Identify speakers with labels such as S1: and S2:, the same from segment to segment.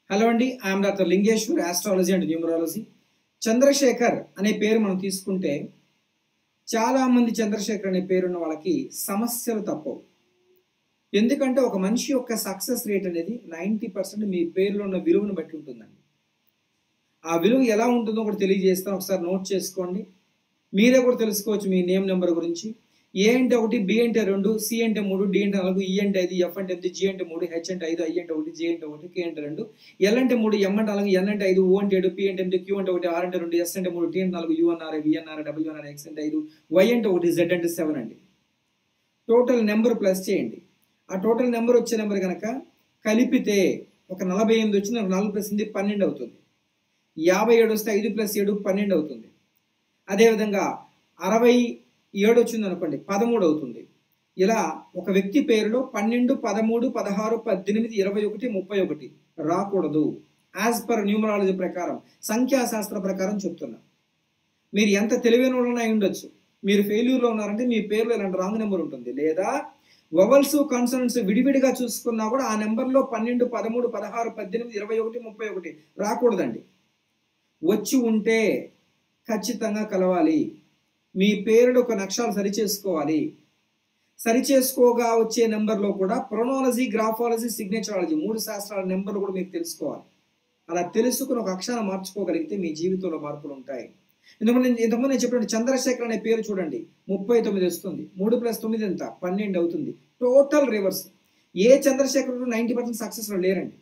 S1: hello అండి I'm doctor Lingeshwar astrology and numerology Chandrashekhar అనే పేరు మనం తీసుకుంటే చాలా మంది చంద్రశేఖర్ అనే పేరున్న వాళ్ళకి సమస్యలు తప్పవు ఎందుకంటే ఒక మనిషి యొక్క సక్సెస్ రేట్ అనేది నైంటీ పర్సెంట్ మీ పేరులో ఉన్న విలువను బట్టి ఉంటుందండి ఆ విలువ ఎలా ఉంటుందో కూడా తెలియజేస్తాను ఒకసారి నోట్ చేసుకోండి మీరే కూడా తెలుసుకోవచ్చు మీ నేమ్ నెంబర్ గురించి ఏ అంటే ఒకటి బి అంటే రెండు సి అంటే మూడు డి అంటే నాలుగు ఈ అంటే ఐదు ఎఫ్ అంటే ఎనిమిది జి అంటే మూడు హెచ్ అంటే ఐదు ఐ అంటే ఒకటి జే అంటే ఒకటి కే అంటే రెండు ఎల్ అంటే మూడు ఎం అంటే నాలుగు ఎన్ అంటే ఐదు ఓ అంటే ఏడు పి అంటే ఎనిమిది క్యూ అంటే ఒకటి ఆర్ అంటే రెండు ఎస్ అంటే మూడు టీ అంటే నాలుగు యూ అన్నారు వి అన్నారు డబ్ల్యూ అన్నారు ఎక్స్ అంటే ఐదు వై అంటే ఒకటి జెడ్ అంటే సెవెన్ అండి టోటల్ నెంబర్ ప్లస్ చేయండి ఆ టోటల్ నెంబర్ వచ్చే నెంబర్ కనుక కలిపితే ఒక నలభై ఎనిమిది వచ్చిన నాలుగు ప్లస్ ఎనిమిది పన్నెండు అవుతుంది యాభై ఏడు వస్తే ఐదు ప్లస్ ఏడు పన్నెండు అవుతుంది అదేవిధంగా అరవై ఏడు వచ్చింది అనుకోండి పదమూడు అవుతుంది ఇలా ఒక వ్యక్తి పేరులో పన్నెండు పదమూడు పదహారు పద్దెనిమిది ఇరవై ఒకటి ముప్పై ఒకటి రాకూడదు యాజ్ పర్ న్యూమరాలజీ ప్రకారం సంఖ్యాశాస్త్ర ప్రకారం చెప్తున్నా మీరు ఎంత తెలివైన వాళ్ళైనా అయి ఉండొచ్చు మీరు ఫెయిల్యూర్లో ఉన్నారంటే మీ పేరులో ఇలాంటి రాంగ్ నెంబర్ ఉంటుంది లేదా వవల్స్ కన్సనెంట్స్ విడివిడిగా చూసుకున్నా కూడా ఆ నెంబర్లో పన్నెండు పదమూడు పదహారు పద్దెనిమిది ఇరవై ఒకటి ముప్పై ఒకటి రాకూడదండి వచ్చి ఉంటే ఖచ్చితంగా కలవాలి మీ పేరులో ఒక నక్షాలు సరిచేసుకోవాలి సరిచేసుకోగా వచ్చే నెంబర్లో కూడా ప్రొనాలజీ గ్రాఫాలజీ సిగ్నేచరాలజీ మూడు శాస్త్రాల నెంబర్లు కూడా మీకు తెలుసుకోవాలి అలా తెలుసుకుని ఒక అక్షరాన్ని మార్చుకోగలిగితే మీ జీవితంలో మార్పులు ఉంటాయి ఇంతకుముందు నేను ఇంతకుముందు నేను చెప్పినట్టు చంద్రశేఖర్ అనే పేరు చూడండి ముప్పై తొమ్మిది వస్తుంది మూడు ప్లస్ తొమ్మిది ఎంత పన్నెండు అవుతుంది total reverse A Chandrashekhar ninety percent సక్సెస్లో లేరండి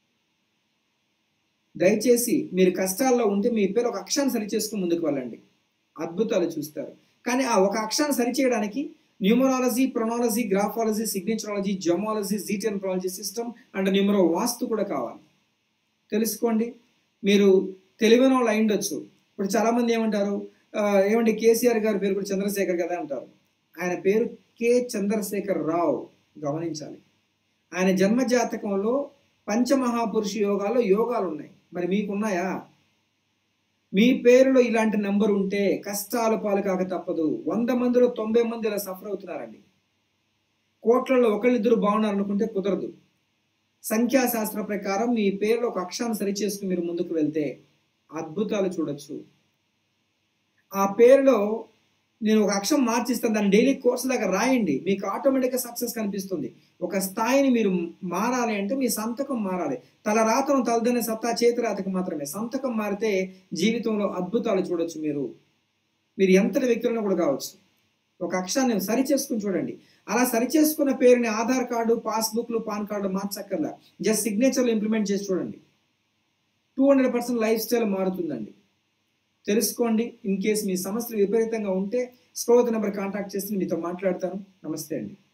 S1: దయచేసి మీరు కష్టాల్లో ఉంటే మీ పేరు ఒక అక్షరాన్ని సరిచేసుకుని ముందుకు వెళ్ళండి అద్భుతాలు చూస్తారు కానీ ఆ ఒక అక్షరాన్ని సరిచేయడానికి numerology pronology graphology signaturology gemology జీటెన్ప్రాలజీ సిస్టమ్ అండ్ న్యూమరో వాస్తు కూడా కావాలి తెలుసుకోండి మీరు తెలివైన వాళ్ళు అయి ఉండొచ్చు ఇప్పుడు చాలామంది ఏమంటారు ఆ, ఏమండి కేసీఆర్ గారి పేరు కూడా చంద్రశేఖర్ కదా అంటారు ఆయన పేరు కె చంద్రశేఖర్ రావు గమనించాలి ఆయన జన్మ జాతకంలో పంచమహాపురుష యోగాల్లో యోగాలు ఉన్నాయి మరి మీకున్నాయా మీ పేరులో ఇలాంటి నంబర్ ఉంటే కష్టాల పాలు కాక తప్పదు వంద మందిలో తొంభై మంది ఇలా సఫర్ అవుతున్నారండి కోట్లలో ఒకళ్ళిద్దరు బాగున్నారు అనుకుంటే కుదరదు సంఖ్యాశాస్త్ర ప్రకారం మీ పేరులో ఒక అక్షరాన్ని సరిచేసుకుని మీరు ముందుకు వెళ్తే అద్భుతాలు చూడొచ్చు ఆ పేరులో నేను ఒక అక్షరం మార్చిస్తాను దాన్ని డైలీ కోర్స్ లాగా రాయండి మీకు ఆటోమేటిక్గా సక్సెస్ కనిపిస్తుంది ఒక స్థాయిని మీరు మారాలి అంటే మీ సంతకం మారాలి తల రాతను తలదనే సత్తా చేతి రాతకు మాత్రమే సంతకం మారితే జీవితంలో అద్భుతాలు చూడొచ్చు మీరు మీరు ఎంతటి వ్యక్తులను కూడా కావచ్చు ఒక అక్షరాన్ని సరి చేసుకుని చూడండి అలా సరి చేసుకున్న పేరుని ఆధార్ కార్డు పాస్బుక్లు పాన్ కార్డు మార్చక్కర్లా జస్ట్ సిగ్నేచర్లు ఇంప్లిమెంట్ చేసి చూడండి two hundred percent life style మారుతుందండి తెలుసుకోండి ఇన్ కేసు మీ సమస్యలు విపరీతంగా ఉంటే స్క్రోత్ నెంబర్ కాంటాక్ట్ చేసి మీతో మాట్లాడతాను నమస్తే అండి